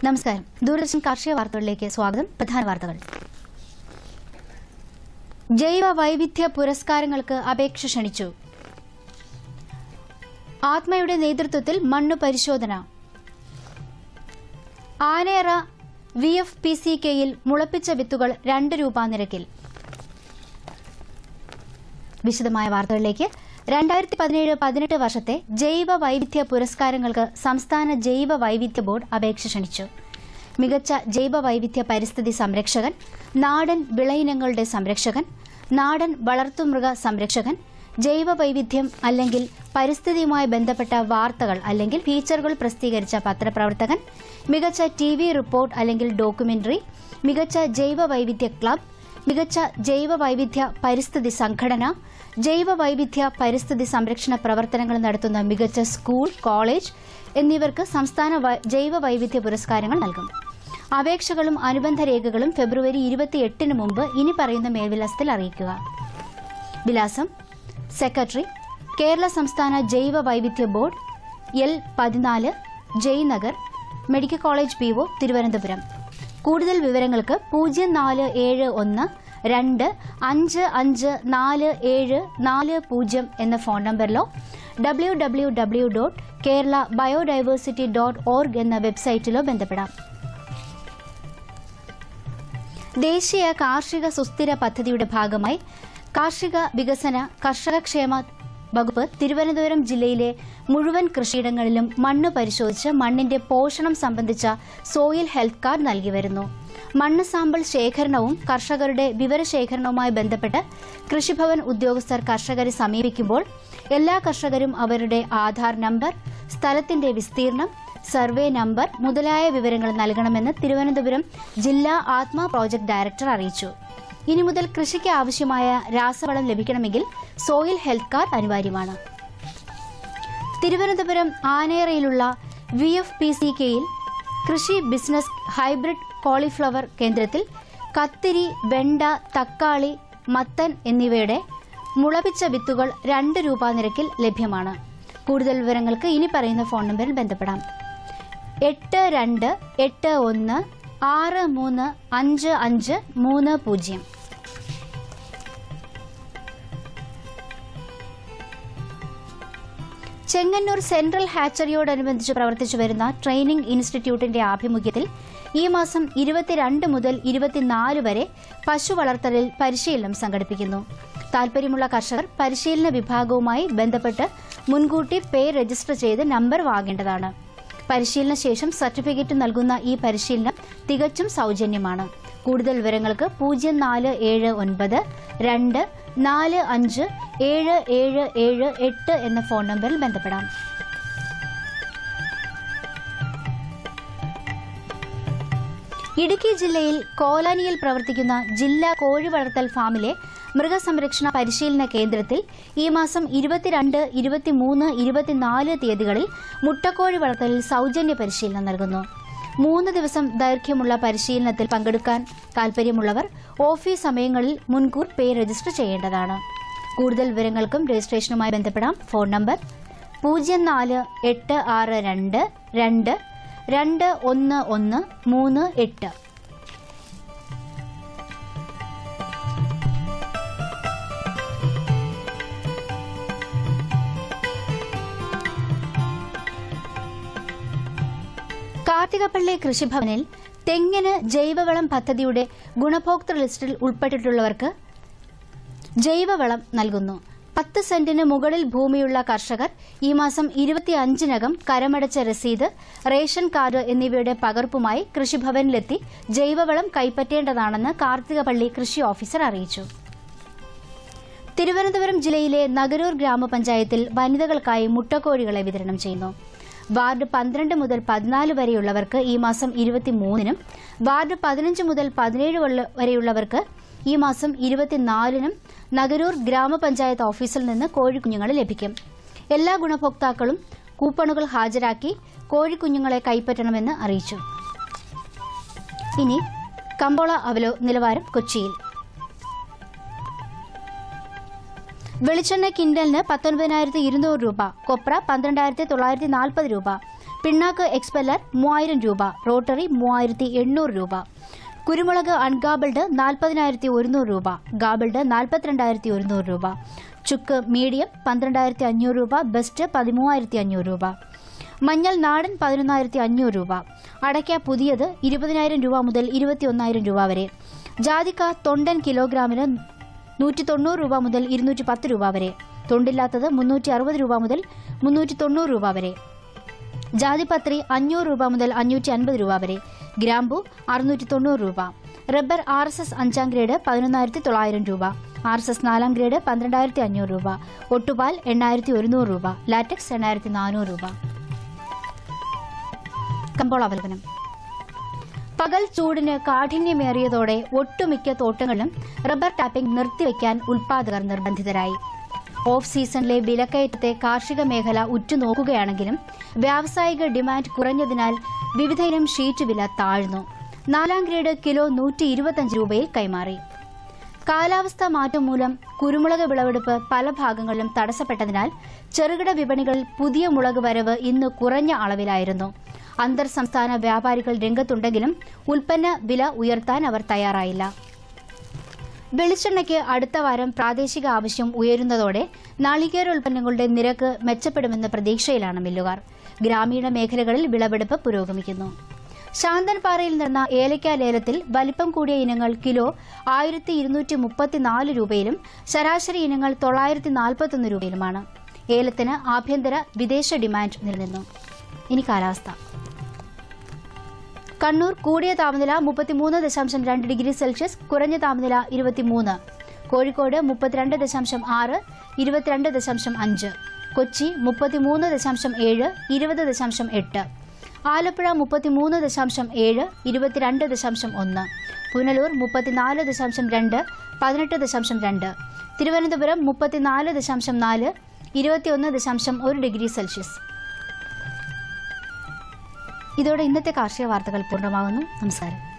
നമസ്കാരം ദൂരദർശൻ കാർഷിക വാർത്തകളിലേക്ക് സ്വാഗതം പ്രധാന വാർത്തകൾ ജൈവ വൈവിധ്യ പുരസ്കാരങ്ങൾക്ക് അപേക്ഷ ക്ഷണിച്ചു ആത്മയുടെ നേതൃത്വത്തിൽ മണ്ണ് പരിശോധന Anayara V F P C കെയിൽ മുളപ്പിച്ച വിത്തുകൾ രണ്ട് രൂപ നിരക്കിൽ വിശദമായ വാർത്തകളിലേക്ക് രണ്ടായിരത്തി പതിനേഴ് പതിനെട്ട് വർഷത്തെ ജൈവ വൈവിധ്യ പുരസ്കാരങ്ങൾക്ക് സംസ്ഥാന ജൈവ വൈവിധ്യ ബോർഡ് അപേക്ഷ ക്ഷണിച്ചു മികച്ച ജൈവ വൈവിധ്യ പരിസ്ഥിതി സംരക്ഷകൻ നാടൻ വിളയിനങ്ങളുടെ സംരക്ഷകൻ നാടൻ വളർത്തുമൃഗ സംരക്ഷകൻ ജൈവ വൈവിധ്യം അല്ലെങ്കിൽ പരിസ്ഥിതിയുമായി ബന്ധപ്പെട്ട വാർത്തകൾ അല്ലെങ്കിൽ ഫീച്ചറുകൾ പ്രസിദ്ധീകരിച്ച പത്രപ്രവർത്തകൻ മികച്ച ടി വി റിപ്പോർട്ട് അല്ലെങ്കിൽ ഡോക്യുമെന്ററി മികച്ച ജൈവ വൈവിധ്യ ക്ലബ് മികച്ച ജൈവ വൈവിധ്യ പരിസ്ഥിതി സംഘടന ജൈവ വൈവിധ്യ പരിസ്ഥിതി സംരക്ഷണ പ്രവർത്തനങ്ങൾ നടത്തുന്ന മികച്ച സ്കൂൾ കോളേജ് എന്നിവർക്ക് സംസ്ഥാന വ- ജൈവ വൈവിധ്യ പുരസ്കാരങ്ങൾ നൽകും അപേക്ഷകളും അനുബന്ധ രേഖകളും ഫെബ്രുവരി ഇരുപത്തിയെട്ടിന് മുമ്പ് ഇനി പറയുന്ന മേൽവിലാസത്തിൽ അറിയിക്കുക വിലാസം സെക്രട്ടറി കേരള സംസ്ഥാന ജൈവ വൈവിധ്യ ബോർഡ് എൽ പതിനാല് Jainagar medical college P O Thiruvananthapuram കൂടുതൽ വിവരങ്ങൾക്ക് പൂജ്യം നാല് ഏഴ് ഒന്ന് രണ്ട് അഞ്ച് അഞ്ച് നാല് ഏഴ് നാല് പൂജ്യം എന്ന ഫോൺ നമ്പറിലോ W W W dot Kerala biodiversity dot org എന്ന വെബ്സൈറ്റിലോ ബന്ധപ്പെടാം ദേശീയ കാർഷിക സുസ്ഥിര പദ്ധതിയുടെ ഭാഗമായി കാർഷിക വികസന കർഷകക്ഷേമ വകുപ്പ് തിരുവനന്തപുരം ജില്ലയിലെ മുഴുവൻ കൃഷിയിടങ്ങളിലും മണ്ണ് പരിശോധിച്ച് മണ്ണിന്റെ പോഷണം സംബന്ധിച്ച സോയിൽ ഹെൽത്ത് കാർഡ് നൽകി വരുന്നു മണ്ണ് സാമ്പിൾ ശേഖരണവും കർഷകരുടെ വിവരശേഖരണവുമായി ബന്ധപ്പെട്ട് കൃഷിഭവൻ ഉദ്യോഗസ്ഥർ കർഷകരെ സമീപിക്കുമ്പോൾ എല്ലാ കർഷകരും അവരുടെ ആധാർ നമ്പർ സ്ഥലത്തിന്റെ വിസ്തീർണം സർവേ നമ്പർ മുതലായ വിവരങ്ങൾ നൽകണമെന്ന് തിരുവനന്തപുരം ജില്ലാ ആത്മ പ്രോജക്ട് ഡയറക്ടർ അറിയിച്ചു ഇനി മുതൽ കൃഷിക്ക് ആവശ്യമായ രാസവളം ലഭിക്കണമെങ്കിൽ സോയിൽ ഹെൽത്ത് കാർഡ് അനിവാര്യമാണ് തിരുവനന്തപുരം ആനേറയിലുള്ള വി എഫ് പി സി കെയിൽ കൃഷി ബിസിനസ് ഹൈബ്രിഡ് കോളിഫ്ലവർ കേന്ദ്രത്തിൽ കത്തിരി വെണ്ട തക്കാളി മത്തൻ എന്നിവയുടെ മുളപിച്ച വിത്തുകൾ രണ്ട് രൂപ നിരക്കിൽ ലഭ്യമാണ് കൂടുതൽ വിവരങ്ങൾക്ക് ഇനി പറയുന്ന ഫോൺ നമ്പറിൽ ബന്ധപ്പെടാം എട്ട് രണ്ട് എട്ട് ഒന്ന് ആറ് മൂന്ന് അഞ്ച് അഞ്ച് മൂന്ന് പൂജ്യം ചെങ്ങന്നൂർ സെൻട്രൽ ഹാച്ചറിയോടനുബന്ധിച്ച് പ്രവർത്തിച്ചു വരുന്ന ട്രെയിനിംഗ് ഇൻസ്റ്റിറ്റ്യൂട്ടിന്റെ ആഭിമുഖ്യത്തിൽ ഈ മാസം ഇരുപത്തിരണ്ട് മുതൽ ഇരുപത്തിനാല് വരെ പശു വളർത്തലിൽ പരിശീലനം സംഘടിപ്പിക്കുന്നു താൽപര്യമുള്ള കർഷകർ പരിശീലന വിഭാഗവുമായി ബന്ധപ്പെട്ട് മുൻകൂട്ടി പേ രജിസ്റ്റർ ചെയ്ത് നമ്പർ വാങ്ങേണ്ടതാണ് പരിശീലന ശേഷം സർട്ടിഫിക്കറ്റ് നൽകുന്ന ഈ പരിശീലനം തികച്ചും സൗജന്യമാണ് കൂടുതൽ വിവരങ്ങൾക്ക് പൂജ്യം നാല് ഏഴ് ഒൻപത് രണ്ട് നാല് അഞ്ച് ഏഴ് ഏഴ് ഏഴ് എട്ട് എന്ന ഫോൺ നമ്പറിൽ ബന്ധപ്പെടാം ഇടുക്കി ജില്ലയിൽ കോലാനിയിൽ പ്രവർത്തിക്കുന്ന ജില്ലാ കോഴി വളർത്തൽ ഫാമിലെ മൃഗസംരക്ഷണ പരിശീലന കേന്ദ്രത്തിൽ ഈ മാസം ഇരുപത്തിരണ്ട് ഇരുപത്തിമൂന്ന് ഇരുപത്തിനാല് തീയതികളിൽ മുട്ടക്കോഴി വളർത്തലിൽ സൗജന്യ പരിശീലനം നൽകുന്നു മൂന്ന് ദിവസം ദൈർഘ്യമുള്ള പരിശീലനത്തിൽ പങ്കെടുക്കാൻ താൽപര്യമുള്ളവർ ഓഫീസ് സമയങ്ങളിൽ മുൻകൂർ പേ രജിസ്റ്റർ ചെയ്യേണ്ടതാണ് കൂടുതൽ വിവരങ്ങൾക്കും രജിസ്ട്രേഷനുമായി ബന്ധപ്പെടാം ഫോൺ നമ്പർ പൂജ്യം നാല് എട്ട് ആറ് രണ്ട് രണ്ട് രണ്ട് ഒന്ന് ഒന്ന് മൂന്ന് എട്ട് കാർത്തികപ്പള്ളി കൃഷിഭവനിൽ തെങ്ങിന് ജൈവവളം പദ്ധതിയുടെ ഗുണഭോക്തൃ ലിസ്റ്റിൽ ഉൾപ്പെട്ടിട്ടുള്ളവർക്ക് ജൈവവളം നൽകുന്നു പത്ത് സെന്റിന് മുകളിൽ ഭൂമിയുള്ള കർഷകർ ഈ മാസം ഇരുപത്തിയഞ്ചിനകം കരമടച്ച രസീത് റേഷൻ കാർഡ് എന്നിവയുടെ പകർപ്പുമായി കൃഷിഭവനിലെത്തി ജൈവവളം കൈപ്പറ്റേണ്ടതാണെന്ന് കാർത്തികപള്ളി കൃഷി ഓഫീസർ അറിയിച്ചു തിരുവനന്തപുരം ജില്ലയിലെ നഗരൂർ ഗ്രാമപഞ്ചായത്തിൽ വനിതകൾക്കായി മുട്ടക്കോഴികളെ വിതരണം ചെയ്യുന്നു വാർഡ് പന്ത്രണ്ട് മുതൽ പതിനാല് വരെയുള്ളവർക്ക് ഈ മാസം ഇരുപത്തിമൂന്നിനും വാർഡ് പതിനഞ്ച് മുതൽ പതിനേഴ് വള്ള- വരെയുള്ളവർക്ക് ഈ മാസം ഇരുപത്തിനാലിനും നഗരൂർ ഗ്രാമപഞ്ചായത്ത് ഓഫീസിൽ നിന്ന് കോഴിക്കുഞ്ഞുങ്ങളെ ലഭിക്കും എല്ലാ ഗുണഭോക്താക്കളും കൂപ്പണുകൾ ഹാജരാക്കി കോഴിക്കുഞ്ഞുങ്ങളെ കൈപ്പറ്റണമെന്ന് അറിയിച്ചു ഇനി കമ്പോള അവലോ നിലവാരം കൊച്ചിയിൽ വെളിച്ചെണ്ണ കിൻഡലിന് പത്തൊൻപതിനായിരത്തി ഇരുന്നൂറ് രൂപ കൊപ്ര പന്ത്രണ്ടായിരത്തി തൊള്ളായിരത്തി നാൽപ്പത് രൂപ പിണ്ണാക്ക് എക്സ്പെല്ലർ മൂവായിരം രൂപ റോട്ടറി മൂവായിരത്തി എണ്ണൂറ് രൂപ കുരുമുളക് അൺഗാബിൾഡ് നാൽപ്പതിനായിരത്തി ഒരുന്നൂറ് രൂപ ഗാബിൾഡ് നാൽപ്പത്തിരണ്ടായിരത്തി ഒരുന്നൂറ് രൂപ ചുക്ക് മീഡിയം പന്ത്രണ്ടായിരത്തി അഞ്ഞൂറ് രൂപ ബെസ്റ്റ് പതിമൂവായിരത്തി അഞ്ഞൂറ് രൂപ മഞ്ഞൾ നാടൻ പതിനൊന്നായിരത്തി അഞ്ഞൂറ് രൂപ അടയ്ക്ക പുതിയത് ഇരുപതിനായിരം രൂപ മുതൽ ഇരുപത്തിയൊന്നായിരം രൂപ വരെ ജാതിക്ക തൊണ്ടൻ കിലോഗ്രാമിന് നൂറ്റി തൊണ്ണൂറ് രൂപ മുതൽ ഇരുന്നൂറ്റി പത്ത് രൂപ വരെ തൊണ്ടില്ലാത്തത് മുന്നൂറ്റി അറുപത് രൂപ മുതൽ മുന്നൂറ്റി തൊണ്ണൂറ് രൂപ വരെ ജാതിപത്രി അഞ്ഞൂറ് രൂപ മുതൽ അഞ്ഞൂറ്റി അൻപത് രൂപ വരെ ഗ്രാമ്പു അറുന്നൂറ്റി തൊണ്ണൂറ് രൂപ റബ്ബർ ആർ എസ് എസ് അഞ്ചാം ഗ്രേഡ് പതിനൊന്നായിരത്തി തൊള്ളായിരം രൂപ ആർ എസ് എസ് നാലാം ഗ്രേഡ് പന്ത്രണ്ടായിരത്തി അഞ്ഞൂറ് രൂപ ഒട്ടുപാൽ എണ്ണായിരത്തി ഒരുന്നൂറ് രൂപ ലാറ്റക്സ് എണ്ണായിരത്തി നാനൂറ് രൂപ കമ്പോൾ അവലോകനം പകൽ ചൂടിന് കാഠിന്യമേറിയതോടെ ഒട്ടുമിക്ക തോട്ടങ്ങളും റബ്ബർ ടാപ്പിംഗ് നിർത്തിവെക്കാൻ ഉൽപാദകർ നിർബന്ധിതരായി ഓഫ് സീസണിലെ വിലക്കയറ്റത്തെ കാർഷിക മേഖല ഉറ്റുനോക്കുകയാണെങ്കിലും വ്യാവസായിക ഡിമാൻഡ് കുറഞ്ഞതിനാൽ വിവിധയിനം ഷീറ്റ് വില താഴ്ന്നു നാലാം ഗ്രേഡ് കിലോ നൂറ്റി ഇരുപത്തഞ്ച് രൂപയിൽ കൈമാറി കാലാവസ്ഥാ മാറ്റം മൂലം കുരുമുളക് വിളവെടുപ്പ് പല ഭാഗങ്ങളിലും തടസ്സപ്പെട്ടതിനാൽ ചെറുകിട വിപണികളിൽ പുതിയ മുളക് വരവ് ഇന്ന് കുറഞ്ഞ അളവിലായിരുന്നു അന്തർ സംസ്ഥാന വ്യാപാരികൾ രംഗത്തുണ്ടെങ്കിലും ഉൽപ്പന്ന വില ഉയർത്താൻ അവർ തയ്യാറായില്ല വെളിച്ചെണ്ണയ്ക്ക് അടുത്ത വാരം പ്രാദേശിക ആവശ്യം ഉയരുന്നതോടെ നാളികേര ഉൽപ്പന്നങ്ങളുടെ നിരക്ക് മെച്ചപ്പെടുമെന്ന പ്രതീക്ഷയിലാണ് മില്ലുകാർ ഗ്രാമീണ മേഖലകളിൽ വിളവെടുപ്പ് പുരോഗമിക്കുന്നു ശാന്തൻപാറയിൽ നടന്ന ഏലക്ക ലേലത്തിൽ വലിപ്പം കൂടിയ ഇനങ്ങൾ കിലോ ആയിരത്തി ഇരുന്നൂറ്റി മുപ്പത്തിനാല് രൂപയിലും ശരാശരി ഇനങ്ങൾ തൊള്ളായിരത്തി നാൽപ്പത്തൊന്ന് രൂപയിലുമാണ് ഏലത്തിന് ആഭ്യന്തര വിദേശ ഡിമാൻഡ് നിലനിന്നു ഇനി കാലാവസ്ഥ കണ്ണൂർ കൂടിയ താപനില മുപ്പത്തിമൂന്ന് ദശാംശം രണ്ട് ഡിഗ്രി സെൽഷ്യസ് കുറഞ്ഞ താപനില ഇരുപത്തിമൂന്ന് കോഴിക്കോട് മുപ്പത്തിരണ്ട് ദശാംശം ആറ് ഇരുപത്തിരണ്ട് ദശാംശം അഞ്ച് കൊച്ചി മുപ്പത്തിമൂന്ന് ദശാംശം ഏഴ് ഇരുപത് ദശാംശം എട്ട് ആലപ്പുഴ മുപ്പത്തിമൂന്ന് ദശാംശം ഏഴ് ഇരുപത്തിരണ്ട് ദശാംശം ഒന്ന് പുനലൂർ മുപ്പത്തിനാല് ദശാംശം രണ്ട് പതിനെട്ട് ദശാംശം രണ്ട് തിരുവനന്തപുരം മുപ്പത്തിനാല് ദശാംശം നാല് ഇരുപത്തിയൊന്ന് ദശാംശം ഒരു ഡിഗ്രി സെൽഷ്യസ് ഇതോടെ ഇന്നത്തെ കാർഷിക വാർത്തകൾ പൂർണ്ണമാകുന്നു നമസ്കാരം